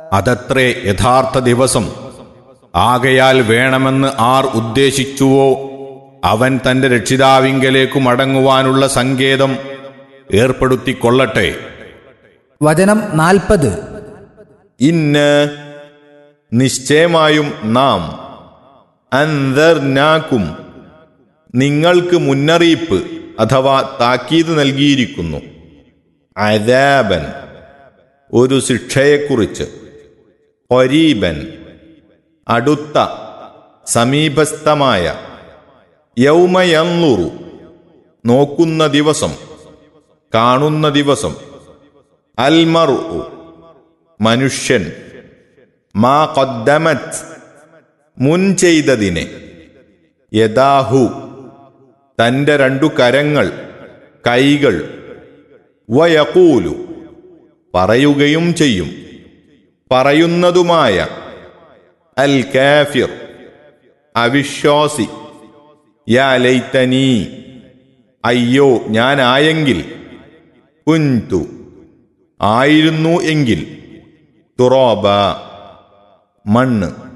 അതത്രേ യഥാർത്ഥ ദിവസം ആകയാൽ വേണമെന്ന് ആർ ഉദ്ദേശിച്ചുവോ അവൻ തന്റെ രക്ഷിതാവിങ്കലേക്കു മടങ്ങുവാനുള്ള സങ്കേതം ഏർപ്പെടുത്തിക്കൊള്ളട്ടെ വചനം നാൽപ്പത് ഇന്ന് നിശ്ചയമായും നാം അന്തർനാക്കും നിങ്ങൾക്ക് മുന്നറിയിപ്പ് അഥവാ താക്കീത് നൽകിയിരിക്കുന്നു അദാബൻ ഒരു ശിക്ഷയെക്കുറിച്ച് ഒരീബൻ അടുത്ത സമീപസ്ഥമായ യൗമയന്നുറു നോക്കുന്ന ദിവസം കാണുന്ന ദിവസം അൽമറു മനുഷ്യൻ മാ കൊദ്ദമത് മുൻ ചെയ്തതിനെ യഥാഹു തന്റെ രണ്ടു കരങ്ങൾ കൈകൾ വയക്കൂലു പറയുകയും ചെയ്യും പറയുന്നതുമായ അൽ കാഫിർ അവിശ്വാസി യാ ലൈത്തനീ അയ്യോ ഞാനായെങ്കിൽ കുൻതു ആയിരുന്നു എങ്കിൽ തുറോബ മണ്ണ്